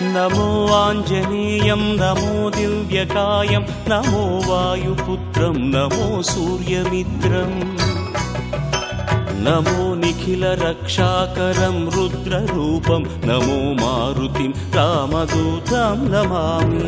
నమో ఆంజనేయం నమో దివ్యకాయం నమో వాయుపుత్రం నమో సూర్యమిత్రం నమో నిఖిల రక్షాకరం రుద్రరూపం నమో మారుతిం రామదూతం నమామి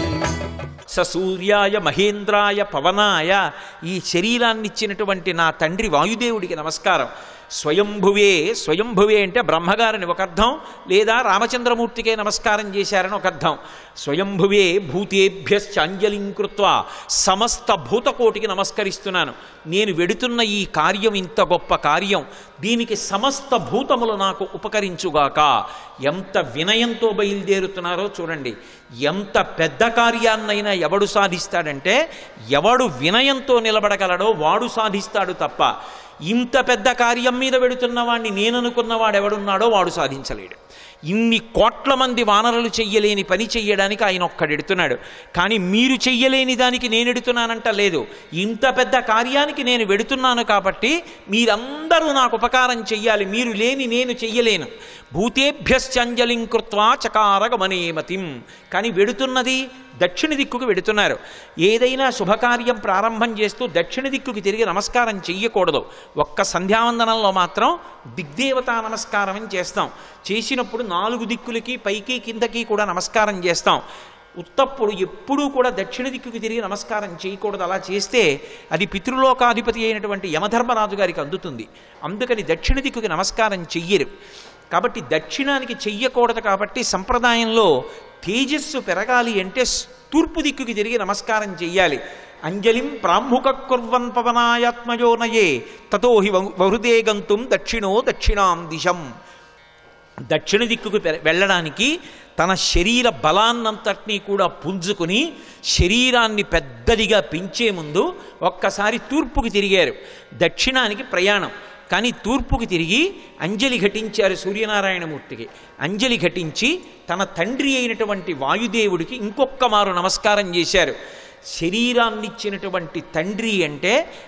స సూర్యాయ మహేంద్రాయ పవనాయ ఈ శరీరాన్ని ఇచ్చినటువంటి నా తండ్రి వాయుదేవుడికి నమస్కారం స్వయంభువే స్వయంభువే అంటే బ్రహ్మగారిని ఒక అర్థం లేదా రామచంద్రమూర్తికే నమస్కారం చేశారని ఒక అర్థం స్వయంభువే భూతేభ్యశ్చాంజలిం కృత్వ సమస్త భూతకోటికి నమస్కరిస్తున్నాను నేను వెడుతున్న ఈ కార్యం ఇంత గొప్ప కార్యం దీనికి సమస్త భూతములు నాకు ఉపకరించుగాక ఎంత వినయంతో బయలుదేరుతున్నారో చూడండి ఎంత పెద్ద కార్యాన్నైనా ఎవడు సాధిస్తాడంటే ఎవడు వినయంతో నిలబడగలడో వాడు సాధిస్తాడు తప్ప ఇంత పెద్ద కార్యం మీద వెడుతున్న వాడిని నేననుకున్నవాడు ఎవడున్నాడో వాడు సాధించలేడు ఇన్ని కోట్ల మంది వానరులు చెయ్యలేని పని చెయ్యడానికి ఆయన ఒక్కడెడుతున్నాడు కానీ మీరు చెయ్యలేని దానికి నేను ఎడుతున్నానంట లేదు ఇంత పెద్ద కార్యానికి నేను వెడుతున్నాను కాబట్టి మీరందరూ నాకు ఉపకారం చెయ్యాలి మీరు లేని నేను చెయ్యలేను భూతేభ్యశ్చంజలిం కృత్వా చకారగమనేమతిం కానీ వెడుతున్నది దక్షిణ దిక్కుకు వెడుతున్నారు ఏదైనా శుభకార్యం ప్రారంభం చేస్తూ దక్షిణ దిక్కుకి తిరిగి నమస్కారం చెయ్యకూడదు ఒక్క సంధ్యావందనంలో మాత్రం దిగ్దేవతా నమస్కారం అని చేస్తాం చేసినప్పుడు నాలుగు దిక్కులకి పైకి కిందకి కూడా నమస్కారం చేస్తాం ఉత్తప్పుడు ఎప్పుడూ కూడా దక్షిణ దిక్కుకి తిరిగి నమస్కారం చేయకూడదు అలా చేస్తే అది పితృలోకాధిపతి అయినటువంటి యమధర్మరాజు గారికి అందుతుంది అందుకని దక్షిణ దిక్కుకి నమస్కారం చెయ్యరు కాబట్టి దక్షిణానికి చెయ్యకూడదు కాబట్టి సంప్రదాయంలో తేజస్సు పెరగాలి అంటే స్- తూర్పు దిక్కుకి తిరిగి నమస్కారం చెయ్యాలి అంజలిం ప్రాముఖ కుర్వన్ పవనాయాత్మయోనయే తతో హి వహు- వహృదే గంతుం దక్షిణో దక్షిణాం దిశం దక్షిణ దిక్కుకు పె- వెళ్ళడానికి తన శరీర బలాన్నంతటినీ కూడా పుంజుకుని శరీరాన్ని పెద్దదిగా పెంచే ముందు ఒక్కసారి తూర్పుకి తిరిగారు దక్షిణానికి ప్రయాణం కానీ తూర్పుకి తిరిగి అంజలి ఘటించారు సూర్యనారాయణమూర్తికి అంజలి ఘటించి తన తండ్రి అయినటువంటి వాయుదేవుడికి ఇంకొక్క మారు నమస్కారం చేశారు శరీరాన్నిచ్చినటువంటి తండ్రి అంటే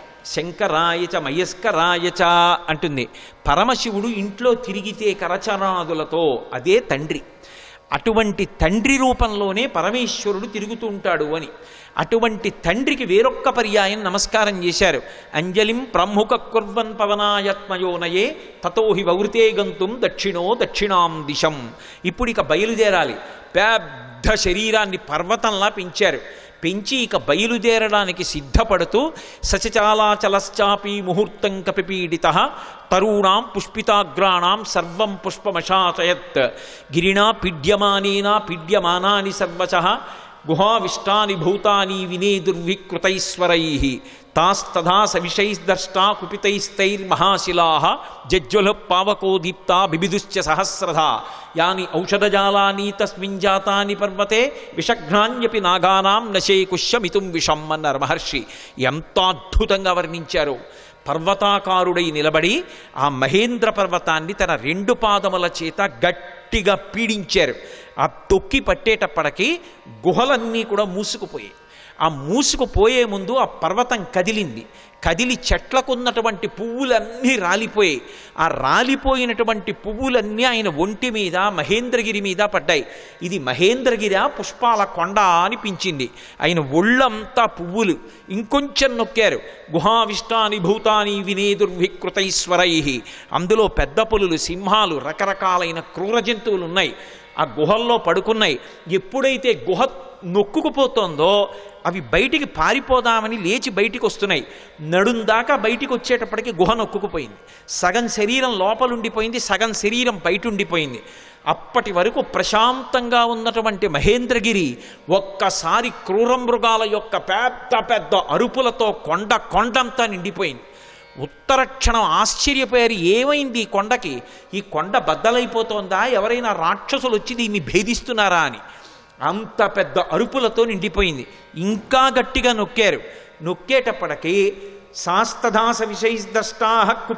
శంకరాయచ మయస్కరాయచ అంటుంది పరమశివుడు ఇంట్లో తిరిగితే కరచనాదులతో అదే తండ్రి అటువంటి తండ్రి రూపంలోనే పరమేశ్వరుడు తిరుగుతూ ఉంటాడు అని అటువంటి తండ్రికి వేరొక్క పర్యాయం నమస్కారం చేశారు అంజలిం ప్రముఖ కుర్వన్ పవనాయత్మయోనయే తతో హి వవృతే గంతుం దక్షిణో దక్షిణాం దిశం ఇప్పుడు ఇక బయలుదేరాలి పెద్ద శరీరాన్ని పర్వతంలా పెంచారు పెంచి ఇక బయలుదేరడానికి సిద్ధపడుతూ సచచాలాచలశ్చాపి ముహూర్తం కపిపీడిత తరూణాం పుష్పితాగ్రాణాం సర్వం పుష్పమశాచయత్ గిరిణా పీడ్యమానేనా పీడ్యమానాని సర్వశ గుహావిష్టాని భూతాని వినే దుర్వికృతైశ్వరై తాస్తథా సవిషైర్దష్టా కుపితైస్తైర్మహాశిలా జజ్వల పావకో దీప్తా బిబిదుశ్చ సహస్రధా యాని ఔషధజాలాని తస్మిన్ జాతాని పర్వతే విషఘ్నాన్యపి నాగానాం నశే కుష్యమితుం విషం అన్నారు మహర్షి ఎంత అద్భుతంగా వర్ణించారు పర్వతాకారుడై నిలబడి ఆ మహేంద్ర పర్వతాన్ని తన రెండు పాదముల చేత గట్టిగా పీడించారు ఆ తొక్కి పట్టేటప్పటికి గుహలన్నీ కూడా మూసుకుపోయాయి ఆ మూసుకుపోయే ముందు ఆ పర్వతం కదిలింది కదిలి చెట్లకున్నటువంటి పువ్వులన్నీ రాలిపోయాయి ఆ రాలిపోయినటువంటి పువ్వులన్నీ ఆయన ఒంటి మీద మహేంద్రగిరి మీద పడ్డాయి ఇది మహేంద్రగిరి పుష్పాల కొండ అనిపించింది ఆయన ఒళ్ళంతా పువ్వులు ఇంకొంచెం నొక్కారు గుహావిష్టాని భూతాని వినే దుర్వికృతైశ్వరై అందులో పెద్ద పులులు సింహాలు రకరకాలైన క్రూర జంతువులు ఉన్నాయి ఆ గుహల్లో పడుకున్నాయి ఎప్పుడైతే గుహ నొక్కుకుపోతోందో అవి బయటికి పారిపోదామని లేచి బయటికి వస్తున్నాయి నడుం దాకా బయటికి వచ్చేటప్పటికి గుహ నొక్కుకుపోయింది సగం శరీరం లోపలుండిపోయింది సగం శరీరం బయట ఉండిపోయింది అప్పటి వరకు ప్రశాంతంగా ఉన్నటువంటి మహేంద్రగిరి ఒక్కసారి క్రూర మృగాల యొక్క పెద్ద పెద్ద అరుపులతో కొండ కొండంతా నిండిపోయింది ఉత్తర క్షణం ఆశ్చర్యపోయారు ఏమైంది ఈ కొండకి ఈ కొండ బద్దలైపోతోందా ఎవరైనా రాక్షసులు వచ్చి దీన్ని భేదిస్తున్నారా అని అంత పెద్ద అరుపులతో నిండిపోయింది ఇంకా గట్టిగా నొక్కారు నొక్కేటప్పటికి శాస్తదాస విషైర్దష్టా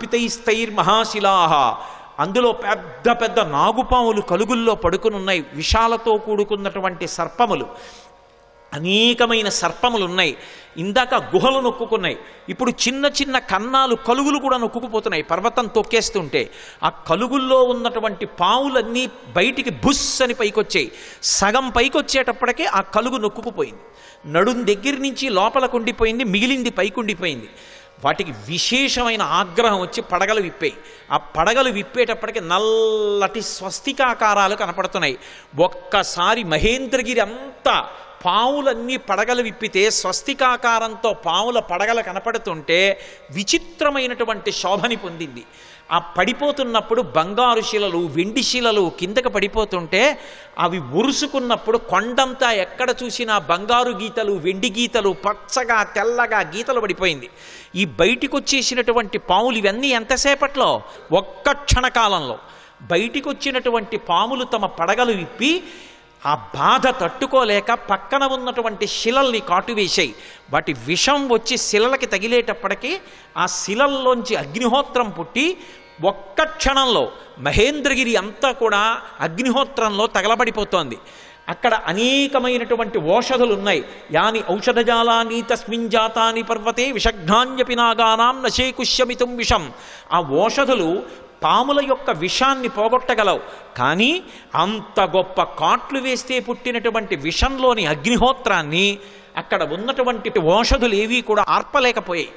కుపితైస్తైర్మహాశిలాహ అందులో పెద్ద పెద్ద నాగుపాములు కలుగుల్లో పడుకునున్నాయి విషాలతో కూడుకున్నటువంటి సర్పములు అనేకమైన సర్పములు ఉన్నాయి ఇందాక గుహలు నొక్కుకున్నాయి ఇప్పుడు చిన్న చిన్న కన్నాలు కలుగులు కూడా నొక్కుకుపోతున్నాయి పర్వతం తొక్కేస్తుంటే ఆ కలుగుల్లో ఉన్నటువంటి పావులన్నీ బయటికి బుస్ అని పైకొచ్చాయి సగం పైకొచ్చేటప్పటికే ఆ కలుగు నొక్కుకుపోయింది నడుం దగ్గర నుంచి లోపలకు ఉండిపోయింది మిగిలింది పైకుండిపోయింది వాటికి విశేషమైన ఆగ్రహం వచ్చి పడగలు విప్పాయి ఆ పడగలు విప్పేటప్పటికి నల్లటి స్వస్తికాకారాలు కనపడుతున్నాయి ఒక్కసారి మహేంద్రగిరి అంతా పావులన్నీ పడగలు విప్పితే స్వస్తికాకారంతో పావుల పడగలు కనపడుతుంటే విచిత్రమైనటువంటి శోభని పొందింది ఆ పడిపోతున్నప్పుడు బంగారు శిలలు వెండి శిలలు కిందకి పడిపోతుంటే అవి ఉరుసుకున్నప్పుడు కొండంతా ఎక్కడ చూసినా బంగారు గీతలు వెండి గీతలు పచ్చగా తెల్లగా గీతలు పడిపోయింది ఈ బయటికి వచ్చేసినటువంటి పాములు ఇవన్నీ ఎంతసేపట్లో ఒక్క క్షణకాలంలో బయటికి వచ్చినటువంటి పాములు తమ పడగలు విప్పి ఆ బాధ తట్టుకోలేక పక్కన ఉన్నటువంటి శిలల్ని కాటువేశాయి వాటి విషం వచ్చి శిలలకి తగిలేటప్పటికీ ఆ శిలల్లోంచి అగ్నిహోత్రం పుట్టి ఒక్క క్షణంలో మహేంద్రగిరి అంతా కూడా అగ్నిహోత్రంలో తగలబడిపోతోంది అక్కడ అనేకమైనటువంటి ఓషధులు ఉన్నాయి యాని ఔషధజాలాని తస్మిన్ జాతాని పర్వతే విషఘ్నాన్యపి నాగానాం నశేకుష్యమితం విషం ఆ ఓషధులు పాముల యొక్క విషాన్ని పోగొట్టగలవు కానీ అంత గొప్ప కాట్లు వేస్తే పుట్టినటువంటి విషంలోని అగ్నిహోత్రాన్ని అక్కడ ఉన్నటువంటి ఓషధులు ఏవీ కూడా ఆర్పలేకపోయాయి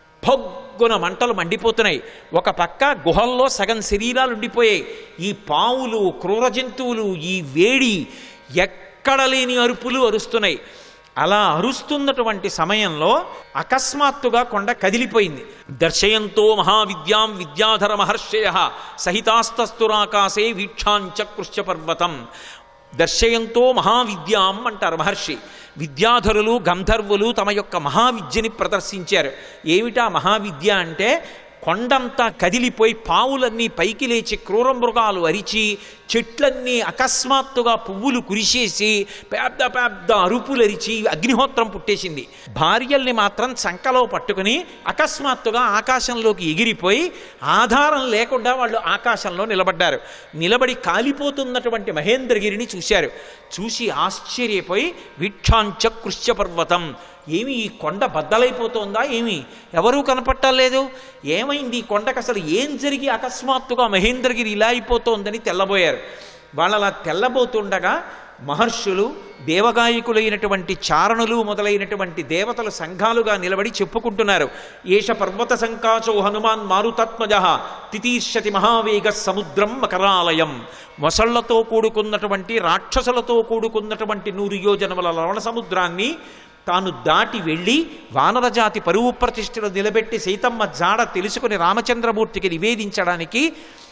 పొగ్గున మంటలు మండిపోతున్నాయి ఒక పక్క గుహల్లో సగం శరీరాలు ఉండిపోయాయి ఈ పావులు క్రూర జంతువులు ఈ వేడి ఎక్కడ లేని అరుపులు అరుస్తున్నాయి అలా అరుస్తున్నటువంటి సమయంలో అకస్మాత్తుగా కొండ కదిలిపోయింది దర్శయంతో మహావిద్యాం విద్యాధర మహర్షయ సహితాస్తస్తురాకాశే వీక్షాంచ కృష్య పర్వతం దర్శయంతో మహావిద్యాం అంటారు మహర్షి విద్యాధరులు గంధర్వులు తమ యొక్క మహావిద్యని ప్రదర్శించారు ఏమిటా మహావిద్య అంటే కొండంతా కదిలిపోయి పావులన్నీ పైకి లేచి క్రూర మృగాలు అరిచి చెట్లన్నీ అకస్మాత్తుగా పువ్వులు కురిసేసి పెద్ద పెద్ద అరుపులు అరిచి అగ్నిహోత్రం పుట్టేసింది భార్యల్ని మాత్రం చంకలో పట్టుకుని అకస్మాత్తుగా ఆకాశంలోకి ఎగిరిపోయి ఆధారం లేకుండా వాళ్ళు ఆకాశంలో నిలబడ్డారు నిలబడి కాలిపోతున్నటువంటి మహేంద్రగిరిని చూశారు చూసి ఆశ్చర్యపోయి వీక్షాంచ కృష్య పర్వతం ఏమి ఈ కొండ బద్దలైపోతోందా ఏమి ఎవరూ కనపట్టలేదు ఏమైంది ఈ కొండకు అసలు ఏం జరిగి అకస్మాత్తుగా మహేంద్రగిరి ఇలా అయిపోతోందని తెల్లబోయారు వాళ్ళు అలా తెల్లబోతుండగా మహర్షులు దేవగాయకులైనటువంటి చారణులు మొదలైనటువంటి దేవతలు సంఘాలుగా నిలబడి చెప్పుకుంటున్నారు ఏష పర్వత సంకాచో హనుమాన్ మారుతాత్మజ తితీర్షతి మహావేగ సముద్రం మకరాలయం మొసళ్లతో కూడుకున్నటువంటి రాక్షసులతో కూడుకున్నటువంటి నూరు యోజనముల లవణ సముద్రాన్ని తాను దాటి వెళ్ళి వానరజాతి పరువు ప్రతిష్టలు నిలబెట్టి సీతమ్మ జాడ తెలుసుకుని రామచంద్రమూర్తికి నివేదించడానికి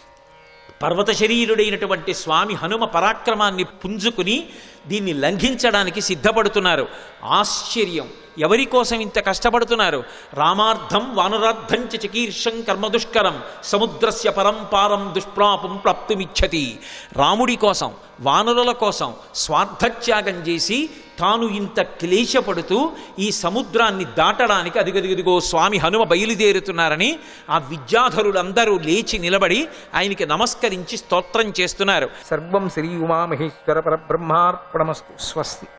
పర్వత శరీరుడైనటువంటి స్వామి హనుమ పరాక్రమాన్ని పుంజుకుని దీన్ని లంఘించడానికి సిద్ధపడుతున్నారు ఆశ్చర్యం ఎవరి కోసం ఇంత కష్టపడుతున్నారు రామార్థం వానరార్థం చ చికీర్షం కర్మదుష్కరం సముద్రస్య పరంపారం దుష్ప్రాపం ప్రాప్తుమిచ్చతి రాముడి కోసం వానరుల కోసం స్వార్థత్యాగం చేసి తాను ఇంత క్లేశపడుతూ ఈ సముద్రాన్ని దాటడానికి అదిగదిగదిగో స్వామి హనుమ బయలుదేరుతున్నారని ఆ విద్యాధరులందరూ లేచి నిలబడి ఆయనకి నమస్కరించి స్తోత్రం చేస్తున్నారు సర్వం శ్రీ ఉమామహేశ్వర పరబ్రహ్మార్పణమస్తు స్వస్తి